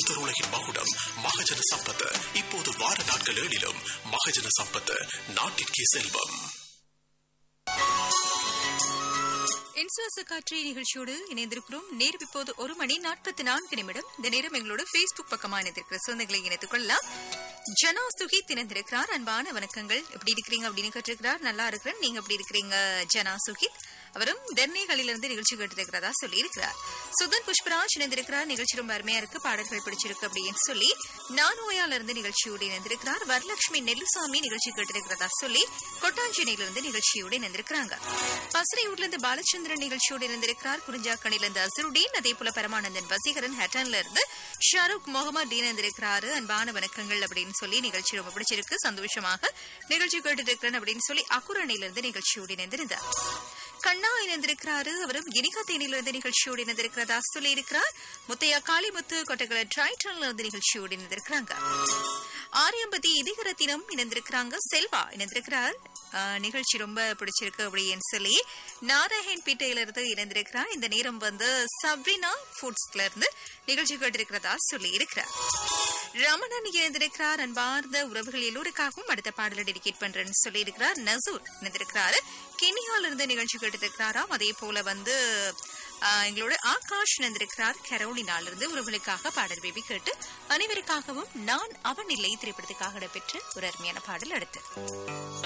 லோக்தர் உலகின் மகுடம் மகஜன சம்பத் இப்போது வார நாட்கள் ஏழிலும் மகஜன சம்பத் நாட்டிற்கே செல்வம் இன்சுவாச காற்று நிகழ்ச்சியோடு இணைந்திருக்கிறோம் நேரம் இப்போது ஒரு மணி நாற்பத்தி நான்கு நிமிடம் இந்த நேரம் எங்களோட பேஸ்புக் பக்கமா இணைந்திருக்கிற சொந்தங்களை இணைத்துக் கொள்ளலாம் ஜனா சுகி திறந்திருக்கிறார் அன்பான வணக்கங்கள் எப்படி இருக்கிறீங்க அப்படின்னு கேட்டிருக்கிறார் நல்லா இருக்கிறேன் நீங்க எப்படி இருக்கிறீங்க ஜனா சுகித் அவரும் தென்னைகளிலிருந்து நிகழ்ச்சி கேட்டிருக்கிறதா சொல்லி இருக்கிறார் சுதன் புஷ்பராஜ் இணைந்திருக்கிறார் நிகழ்ச்சி ரொம்ப அருமையா இருக்கு பாடல்கள் பிடிச்சிருக்கு அப்படின்னு சொல்லி நானோயால இருந்து நிகழ்ச்சியோடு இணைந்திருக்கிறார் வரலட்சுமி நெல்லுசாமி நிகழ்ச்சி கேட்டிருக்கிறதா சொல்லி கொட்டாஞ்சேனையிலிருந்து நிகழ்ச்சியோடு இணைந்திருக்கிறாங்க பசறையூர்ல இருந்து பாலச்சந்திரன் நிகழ்ச்சியோடு இணைந்திருக்கிறார் குறிஞ்சாக்கணில இருந்து அசருடீன் அதே போல பரமானந்தன் வசீகரன் ஹேட்டன்ல இருந்து ஷாருக் முகமது இணைந்திருக்கிறாரு அன்பான வணக்கங்கள் அப்படின்னு சொல்லி நிகழ்ச்சி ரொம்ப பிடிச்சிருக்கு சந்தோஷமாக நிகழ்ச்சி கேட்டுட்டு இருக்கிறேன் அப்படின்னு சொல்லி அக்குரணையிலிருந்து நிகழ்ச்சியோடு இணைந்திருந்தார் கண்ணா இணைந்திருக்கிறாரு அவரும் இனிகா தேனியிலிருந்து நிகழ்ச்சியோடு இணைந்திருக்கிறதா சொல்லி இருக்கிறார் முத்தையா காளிமுத்து கொட்டகல டிரைட்டன்ல இருந்து நிகழ்ச்சியோடு இணைந்திருக்கிறாங்க ஆரியம்பதி இதிகரத்தினம் இணைந்திருக்கிறாங்க செல்வா இணைந்திருக்கிறார் ஆஹ், நிகழ்ச்சி ரொம்ப பிடிச்சிருக்கு அப்படின்னு சொல்லி நாராயண் பீட்டையில இருந்து இணைந்திருக்கிறார் இந்த நேரம் வந்து சப்ரினா ஃபுட்ஸ்ல இருந்து நிகழ்ச்சி கேட்டிருக்கிறதா சொல்லி இருக்கிறார் ரமணன் இணைந்திருக்கிறார் அன்பார்ந்த உறவுகள் எல்லோருக்காகவும் அடுத்த பாடலை டெடிகேட் பண்றேன்னு சொல்லி இருக்கிறார் நசூர் இணைந்திருக்கிறாரு கெனியால இருந்து நிகழ்ச்சி கேட்டிருக்கிறாராம் அதே போல வந்து ஆஹ், எங்களோட ஆகாஷ் இணைந்திருக்கிறார் கரோலினால இருந்து உறவுகளுக்காக பாடல் பேபி கேட்டு அனைவருக்காகவும் நான் அவன் இல்லை திரைப்படத்துக்காக இடம்பெற்ற ஒரு அருமையான பாடல் அடுத்து